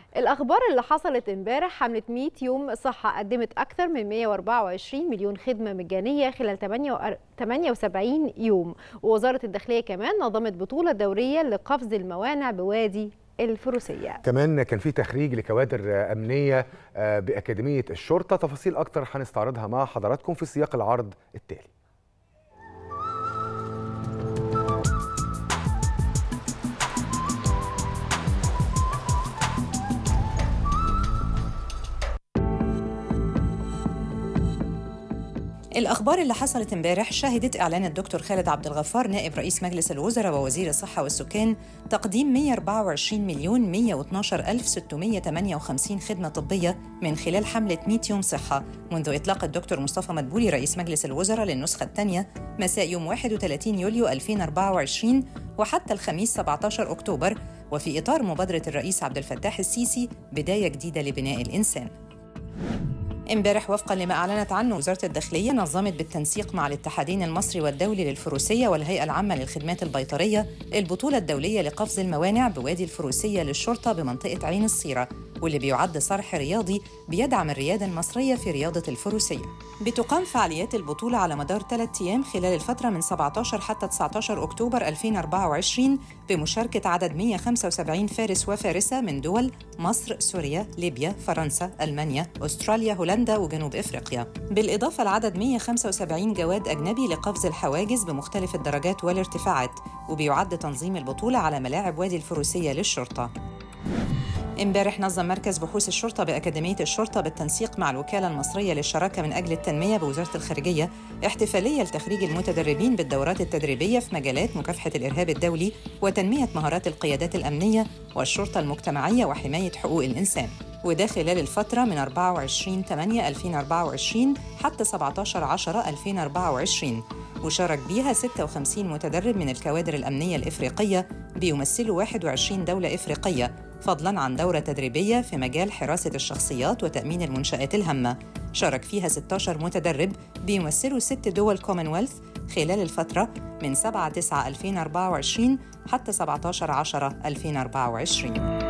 الأخبار اللي حصلت امبارح حملة 100 يوم صحة قدمت أكثر من 124 مليون خدمة مجانية خلال 78 يوم ووزارة الداخلية كمان نظمت بطولة دورية لقفز الموانع بوادي الفروسية كمان كان في تخريج لكوادر أمنية بأكاديمية الشرطة تفاصيل أكتر هنستعرضها مع حضراتكم في سياق العرض التالي الأخبار اللي حصلت امبارح شهدت إعلان الدكتور خالد عبد الغفار نائب رئيس مجلس الوزراء ووزير الصحة والسكان تقديم 124 مليون 112 ألف 658 خدمة طبية من خلال حملة 100 يوم صحة منذ إطلاق الدكتور مصطفى مدبولي رئيس مجلس الوزراء للنسخة الثانية مساء يوم 31 يوليو 2024 وحتى الخميس 17 أكتوبر وفي إطار مبادرة الرئيس عبد الفتاح السيسي بداية جديدة لبناء الإنسان امبارح وفقا لما اعلنت عنه وزاره الداخليه نظمت بالتنسيق مع الاتحادين المصري والدولي للفروسيه والهيئه العامه للخدمات البيطريه البطوله الدوليه لقفز الموانع بوادي الفروسيه للشرطه بمنطقه عين الصيره واللي بيعد صرح رياضي بيدعم الرياده المصريه في رياضه الفروسيه. بتقام فعاليات البطوله على مدار ثلاث ايام خلال الفتره من 17 حتى 19 اكتوبر 2024 بمشاركه عدد 175 فارس وفارسه من دول مصر، سوريا، ليبيا، فرنسا، المانيا، استراليا، هولندا وجنوب افريقيا. بالاضافه لعدد 175 جواد اجنبي لقفز الحواجز بمختلف الدرجات والارتفاعات، وبيعد تنظيم البطوله على ملاعب وادي الفروسيه للشرطه. امبارح نظم مركز بحوث الشرطة بأكاديمية الشرطة بالتنسيق مع الوكالة المصرية للشراكة من أجل التنمية بوزارة الخارجية احتفالية لتخريج المتدربين بالدورات التدريبية في مجالات مكافحة الإرهاب الدولي وتنمية مهارات القيادات الأمنية والشرطة المجتمعية وحماية حقوق الإنسان وده خلال الفترة من 24 8 2024 حتى 17 10 2024 وشارك بيها 56 متدرب من الكوادر الأمنية الإفريقية بيمثلوا 21 دولة إفريقية فضلاً عن دورة تدريبية في مجال حراسة الشخصيات وتأمين المنشآت الهامة شارك فيها 16 متدرب بيمثلوا ست دول كومنولث خلال الفترة من 7 9 2024 حتى 17 10 2024